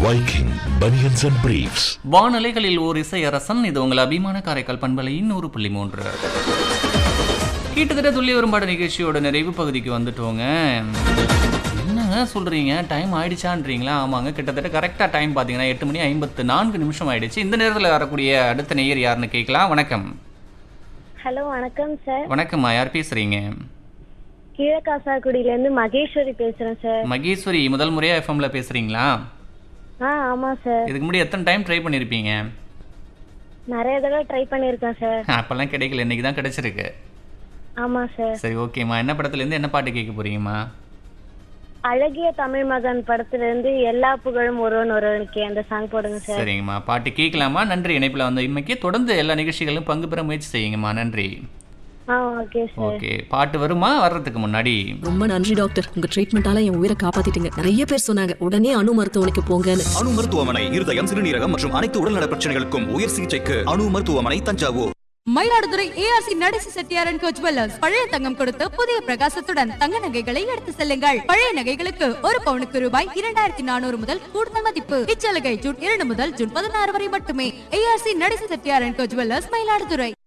Viking Bunions and Briefs. வானலைகளில் ஓர் இசையரசன் இது உங்கள் அபிமான காரைக்கால் பண்பலையின் நூறு புள்ளி மூன்று கிட்டத்தட்ட துல்லிய வரும்பாடு நிகழ்ச்சியோட நிறைவு பகுதிக்கு வந்துட்டோங்க என்னங்க சொல்றீங்க டைம் ஆயிடுச்சான்றீங்களா ஆமாங்க கிட்டத்தட்ட கரெக்டாக டைம் பார்த்தீங்கன்னா எட்டு மணி ஐம்பத்து நான்கு நிமிஷம் ஆயிடுச்சு இந்த நேரத்தில் வரக்கூடிய அடுத்த நேயர் யாருன்னு கேட்கலாம் வணக்கம் ஹலோ வணக்கம் சார் வணக்கம்மா யார் பேசுறீங்க கீழக்காசாக்குடியிலேருந்து மகேஸ்வரி பேசுகிறேன் சார் மகேஸ்வரி முதல் முறையா எஃப்எம்ல பேசுறீங்களா ஆ ஆமாம் சார் இதுக்கு முன்னாடி எத்தனை டைம் ட்ரை பண்ணியிருப்பீங்க நிறைய தடவை ட்ரை பண்ணியிருக்கேன் சார் அப்பெல்லாம் கிடைக்கல இன்னைக்கு தான் கிடைச்சிருக்கு ஆமாம் சார் சரி ஓகேம்மா என்ன படத்துலேருந்து என்ன பாட்டு கேட்க போறீங்கம்மா அழகிய தமிழ் மகன் படத்துலேருந்து எல்லா புகழும் ஒருவன் ஒருவனுக்கு அந்த சாங் போடுங்க சார் சரிங்கம்மா பாட்டு கேட்கலாமா நன்றி இணைப்பில் வந்த இன்மைக்கு தொடர்ந்து எல்லா நிகழ்ச்சிகளும் பங்கு பெற முயற்சி செய்யுங்கம்மா நன்றி ஆ ஓகே சார் ஓகே பாட்டு வருமா வர்றதுக்கு முன்னாடி ரொம்ப நன்றி டாக்டர் உங்க ட்ரீட்மெண்டால என் உயிரை காப்பாத்திட்டீங்க நிறைய பேர் சொன்னாங்க உடனே அணு மருத்துவமனைக்கு போங்கன்னு அணு மருத்துவமனை இருதயம் சிறுநீரகம் மற்றும் அனைத்து உடல்நல பிரச்சனைகளுக்கும் உயர் சிகிச்சைக்கு அணு மருத்துவமனை தஞ்சாவூர் மயிலாடுதுறை ஏஆர்சி நடேசி செட்டியாரன் கோ ஜுவல்லர்ஸ் பழைய தங்கம் கொடுத்து புதிய பிரகாசத்துடன் தங்க நகைகளை எடுத்து செல்லுங்கள் பழைய நகைகளுக்கு ஒரு பவுனுக்கு ரூபாய் இரண்டாயிரத்தி நானூறு முதல் கூடுதல் மதிப்பு இச்சலுகை ஜூன் இரண்டு முதல் ஜூன் பதினாறு வரை மட்டுமே ஏஆர்சி நடேசி செட்டியாரன் கோ ஜுவல்லர்ஸ் மயிலாடுதுறை